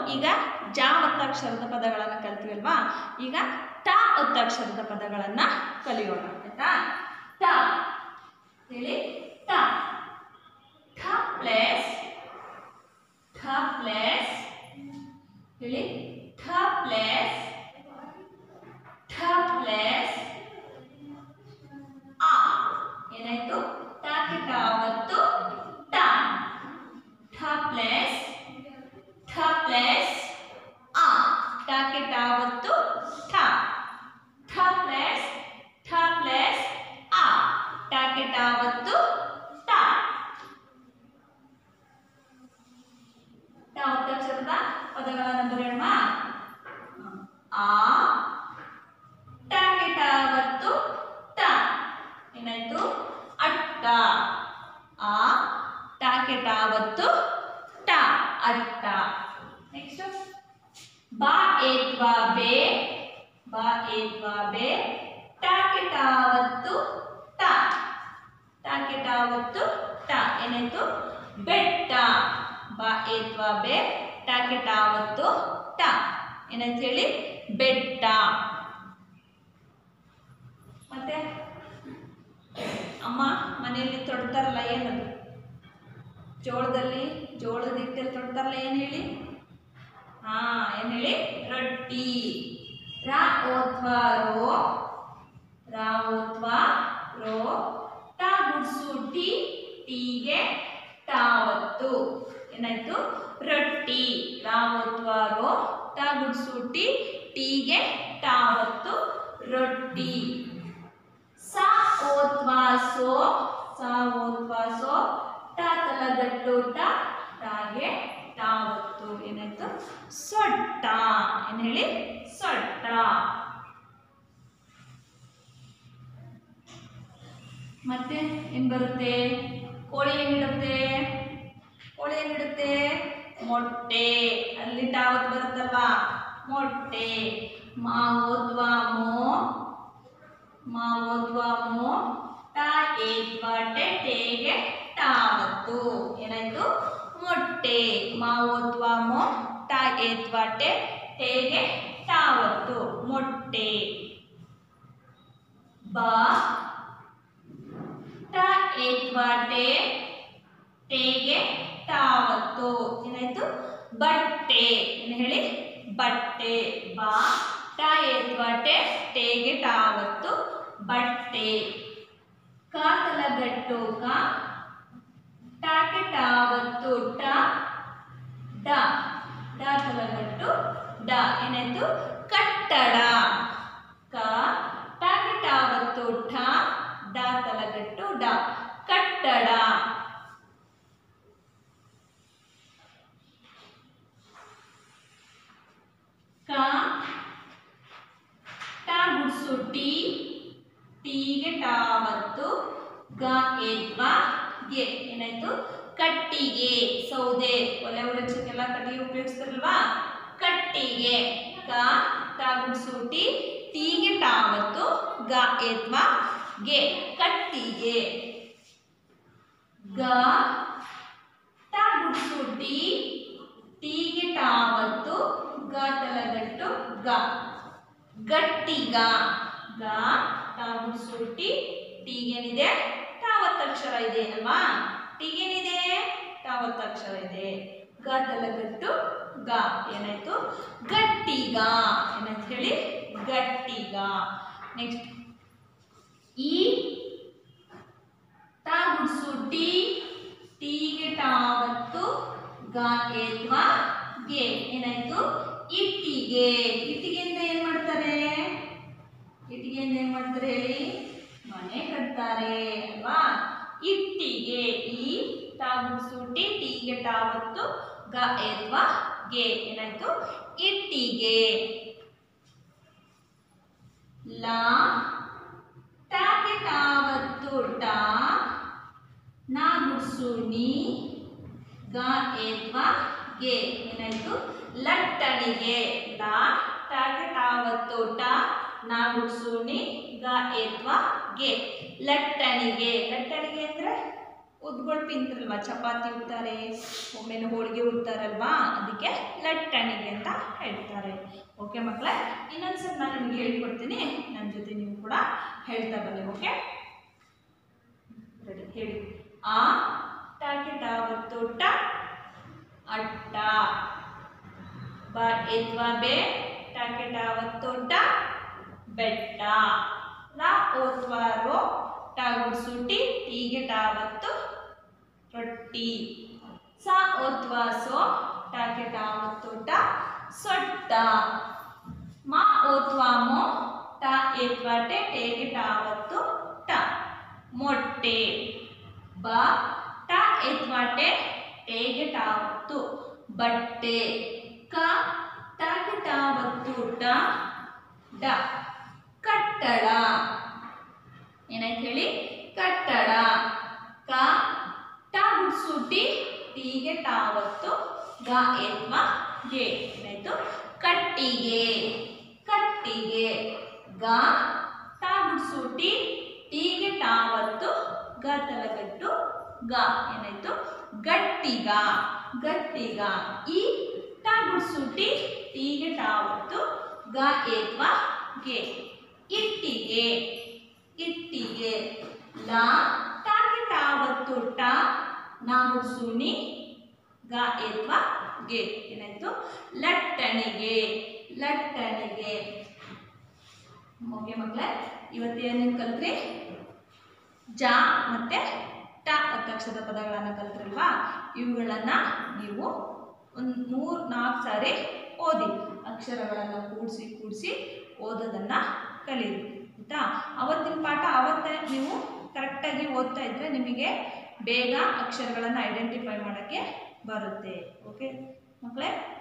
ಈಗ ಜ ಒತ್ತಕ್ಷರದ ಪದಗಳನ್ನು ಕಲ್ತೀವಲ್ವಾ ಈಗ ಟ ಒತ್ತಕ್ಷರದ ಪದಗಳನ್ನು ಕಲಿಯೋಣ ಆಯ್ತಾ ಟ ಹೇಳಿ ಟ ಠ ಪ್ಲಸ್ ಠ ಪ್ಲಸ್ ಹೇಳಿ ಠ ಪ್ಲಸ್ ಠ ಪ್ಲಸ್ ಆ ಏನಾಯ್ತು ಟಾಕಿ ಟಾವತ್ತು ಟ ಠ ಪ್ಲಸ್ ಠ ಪ್ಲಸ್ ಆ ಟಾಕಿ ಟಾವತ್ತು ಠ ಠ ಪ್ಲಸ್ ಠ ಪ್ಲಸ್ ಆ ಟಾಕಿ ಟಾವತ್ತು ಟ ಟ ಒತ್ತಕ್ಷರದ ಪದಗಳನ್ನು ಬರೆಯೋಣ ಆ ಟಾಕೆಟಾವತ್ತು ಟ ಏನಾಯ್ತು ಅಟ್ಟ ಆ ಟಾಕೆಟಾವತ್ತು ಟ ಅಟ್ಟ ನೆಕ್ಸ್ಟ್ ಬಾ ಏತ್ವಾ ಬೇ ಬಾ ಏತ್ವಾ ಬೇ ಟಾಕೆಟಾವತ್ತು ಟ ಟಾಕೆಟಾವತ್ತು ಟ ಏನಾಯ್ತು ಬೆಟ್ಟ ಬಾ ಏತ್ವಾ ಬೇ ಟಾಕೆಟಾವತ್ತು ಟ ಏನಾಯ್ತು ಹೇಳಿ ಬೆಟ್ಟ ಮತ್ತೆ ಅಮ್ಮ ಮನೆಯಲ್ಲಿ ತೊಡ್ತಾರಲ್ಲ ಏನದು ಜೋಳದಲ್ಲಿ ಜೋಳದ ಹಿಟ್ಟಲ್ಲಿ ತೊಡ್ತಾರಲ್ಲ ಏನು ಹೇಳಿ ಹಾ ಏನು ಹೇಳಿ ರೊಟ್ಟಿ ರಾ ಓತ್ವಾ ರೋ ರಾ ಓತ್ವಾ ರೋ ಟಾ ಗುಡ್ಸು ಟಿ ಟೀಗೆ ಟಾವತ್ತು ಏನಾಯ್ತು ರೊಟ್ಟಿ ರಾ ಓತ್ವಾ ರೋ ಟಾ ಗುಡ್ಸು ಟಿ ಟೀಗೆ ಟಾವತ್ತು ರೊಟ್ಟಿ ಸಾ ಓತ್ವಾ ಸೋ ಸಾ ಓತ್ವಾ ಸೋ ಟ ತಲಗಟ್ಟು ಟ ಟಾಗೆ ಟಾವತ್ತು ಏನಾಯ್ತು ಸೊಟ್ಟ ಏನು ಹೇಳಿ ಸೊಟ್ಟ ಮತ್ತೆ ಏನ್ ಬರುತ್ತೆ ಕೋಳಿ ಏನಿಡುತ್ತೆ ಕೋಳಿ ಏನಿಡುತ್ತೆ ಮೊಟ್ಟೆ ಅಲ್ಲಿ ಟಾವತ್ ಬರುತ್ತಲ್ವಾ ಮೊಟ್ಟೆ ಮಾ ಓದ್ವಾ ಮೋ ಮಾ ಓದ್ವಾ ಮೋ ಟ ಏತ್ವಾ ಟೆ ಟೇಗೆ ಟಾವತ್ತು ಏನಾಯ್ತು ಮೊಟ್ಟೆ ಮಾ ಓದ್ವಾ ಮೋ ಟ ಏತ್ವಾ ಟೆ ಟೇಗೆ ಟಾವತ್ತು ಮೊಟ್ಟೆ ಬಾ ಟ ಏತ್ವಾ ಟೆ ಟೇಗೆ ಟಾವತ್ತು ಏನಾಯ್ತು ಬಟ್ಟೆ ಏನು ಹೇಳಿ ಬಟ್ಟೆ ಬಾ ಟ ಏತ್ವಾ ಟೆ ಟೇಗೆ ಟಾವತ್ತು ಬಟ್ಟೆ ಕಾತಲಗಟ್ಟು ಕ ಟಾಕೆ ಟಾವತ್ತು ಟ ಡ ಡ ತಲಗಟ್ಟು ಡ ಏನಾಯ್ತು ಕಟ್ಟಡ ಕ ಟಾಕೆ ಟಾವತ್ತು ಠ ಡ ತಲಗಟ್ಟು ಡ ಕಟ್ಟಡ ಕ ಟ ಗುಡ್ಸು ಟಿ ಟೀಗೆ ಟಾವತ್ತು ಗ ಏತ್ವಾ ಗೆ ಏನಾಯ್ತು ಕಟ್ಟಿಗೆ ಸೌದೆ ಒಲೆ ಉರಚಕ್ಕೆಲ್ಲ ಕಟ್ಟಿಗೆ ಉಪಯೋಗಿಸ್ತಾರಲ್ವಾ ಕಟ್ಟಿಗೆ ಕ ಟ ಗುಡ್ಸು ಟಿ ಟೀಗೆ ಟಾವತ್ತು ಗ ಏತ್ವಾ ಗೆ ಕಟ್ಟಿಗೆ ಗ ಟ ಗುಡ್ಸು ಟಿ ಟೀಗೆ ಟಾವತ್ತು ಗ ತಲಗಟ್ಟು ಗ ಗಟ್ಟಿಗ ಗ ಟಾವು ಸುಟ್ಟಿ ಟೀಗೇನಿದೆ ಟಾವತ್ತಕ್ಷರ ಇದೆ ಅಲ್ವಾ ಟೀಗೇನಿದೆ ಟಾವತ್ತಕ್ಷರ ಇದೆ ಗ ತಲಗಟ್ಟು ಗ ಏನಾಯ್ತು ಗಟ್ಟಿಗ ಏನಂತ ಹೇಳಿ ಗಟ್ಟಿಗ ನೆಕ್ಸ್ಟ್ ಈ ತಾ ಗುಡ್ಸು ಟಿ ಟೀಗೆ ಟಾವತ್ತು ಗ ಏತ್ವಾ ಗೆ ಏನಾಯ್ತು ಇಟ್ಟಿಗೆ ಇಟ್ಟಿಗೆಯಿಂದ ಏನ್ ಮಾಡ್ತಾರೆ ಇಟ್ಟಿಗೆಯಿಂದ ಏನ್ ಮಾಡ್ತಾರೆ ಹೇಳಿ ಮನೆ ಕಟ್ತಾರೆ ಅಲ್ವಾ ಇಟ್ಟಿಗೆ ಈ ಟಾಗುಡ್ಸು ಟಿ ಟೀಗೆ ಟಾವತ್ತು ಗ ಏತ್ವಾ ಗೆ ಏನಾಯ್ತು ಇಟ್ಟಿಗೆ ಲಾ ಟಾಗೆ ಟಾವತ್ತು ಟಾ ನಾ ಗುಡ್ಸು ನೀ ಗ ಏತ್ವಾ ಗೆ ಏನಾಯ್ತು ಲಟ್ಟಣಿಗೆ ಲಾ ಟಾಗೆ ಟಾವತ್ತು ಟಾ ನಾ ಗುಡ್ಸು ನೀ ಗ ಏತ್ವಾ ಗೆ ಲಟ್ಟಣಿಗೆ ಲಟ್ಟಣಿಗೆ ಅಂದ್ರೆ ಉದ್ಗಳು ತಿಂತಾರಲ್ವಾ ಚಪಾತಿ ಉತ್ತಾರೆ ಒಮ್ಮೆಲೆ ಹೋಳಿಗೆ ಉತ್ತಾರಲ್ವಾ ಅದಕ್ಕೆ ಲಟ್ಟಣಿಗೆ ಅಂತ ಹೇಳ್ತಾರೆ ಓಕೆ ಮಕ್ಕಳೇ ಇನ್ನೊಂದ್ಸಲ ನಾನು ನಿಮಗೆ ಹೇಳ್ಕೊಡ್ತೀನಿ ನನ್ನ ಜೊತೆ ನೀವು ಕೂಡ ಹೇಳ್ತಾ ಬನ್ನಿ ಓಕೆ ರೆಡಿ ಹೇಳಿ ಆ ಟಾಕೆಟ ಒತ್ತೊಟ್ಟ ಅಟ್ಟ ಬ ಎತ್ವ ಬೆ ಟಾಕೆಟ ಒತ್ತೊಟ್ಟ ಬೆಟ್ಟ ರ ಓತ್ವ ರೋ ಟ ಗುಡ್ಸುಟಿ ಟೀಗೆ ಟಾವತ್ತು ರೊಟ್ಟಿ ಸ ಓತ್ವ ಸೋ ಟಾಕೆ ಟಾವತ್ತೊಟ್ಟ ಸೊಟ್ಟ ಮ ಓತ್ವ ಮೋ ಟ ಏತ್ವ ಟೆ ಟೇಗೆ ಟಾವತ್ತು ಟ ಮೊಟ್ಟೆ ಬ ಟ ಏತ್ವ ಟೆ ಟೇಗೆ ಟಾವತ್ತು ಬಟ್ಟೆ ಕ ಟಾಗೆ ಟಾವತ್ತು ಟ ಡ ಕಟ್ಟಡ ಏನಾಯ್ತು ಹೇಳಿ ಕಟ್ಟಡ ಕ ಟ ಗುಡ್ಸುಟಿ ಟೀಗೆ ಟಾವತ್ತು ಗ ಎತ್ವ ಗೆ ಏನಾಯ್ತು ಕಟ್ಟಿಗೆ ಕಟ್ಟಿಗೆ ಗ ಟ ಗುಡ್ಸುಟಿ ಟೀಗೆ ಟಾವತ್ತು ಗ ತಲಗಟ್ಟು ಗ ಏನಾಯ್ತು ಗಟ್ಟಿಗ ಗಟ್ಟಿಗ ಈ ಟ ಗುಡ್ಸುಟಿ ಟೀಗೆ ಟಾವತ್ತು ಗ ಏತ್ವ ಗೆ ಇಟ್ಟಿಗೆ ಇಟ್ಟಿಗೆ ಲ ಟಾಗೆ ಟಾವತ್ತು ಟ ನಾವು ಸುನಿ ಗ ಏತ್ವ ಗೆ ಏನಾಯ್ತು ಲಟ್ಟಣಿಗೆ ಲಟ್ಟಣಿಗೆ ಓಕೆ ಮಕ್ಕಳೇ ಇವತ್ತು ಏನೇನು ಕಲ್ತ್ರಿ ಜ ಮತ್ತೆ ಟ ಒತ್ತಕ್ಷರದ ಪದಗಳನ್ನು ಕಲ್ತ್ರಲ್ವಾ ಇವುಗಳನ್ನು ನೀವು ಒಂದು ಮೂರು ನಾಲ್ಕು ಸಾರಿ ಓದಿ ಅಕ್ಷರಗಳನ್ನು ಕೂಡಿಸಿ ಕೂಡಿಸಿ ಓದೋದನ್ನು ಕಲೀರಿ ಆಯಿತಾ ಅವತ್ತಿನ ಪಾಠ ಅವತ್ತೇ ನೀವು ಕರೆಕ್ಟಾಗಿ ಓದ್ತಾ ಇದ್ದರೆ ನಿಮಗೆ ಬೇಗ ಅಕ್ಷರಗಳನ್ನು ಐಡೆಂಟಿಫೈ ಮಾಡೋಕ್ಕೆ ಬರುತ್ತೆ ಓಕೆ ಮಕ್ಕಳೇ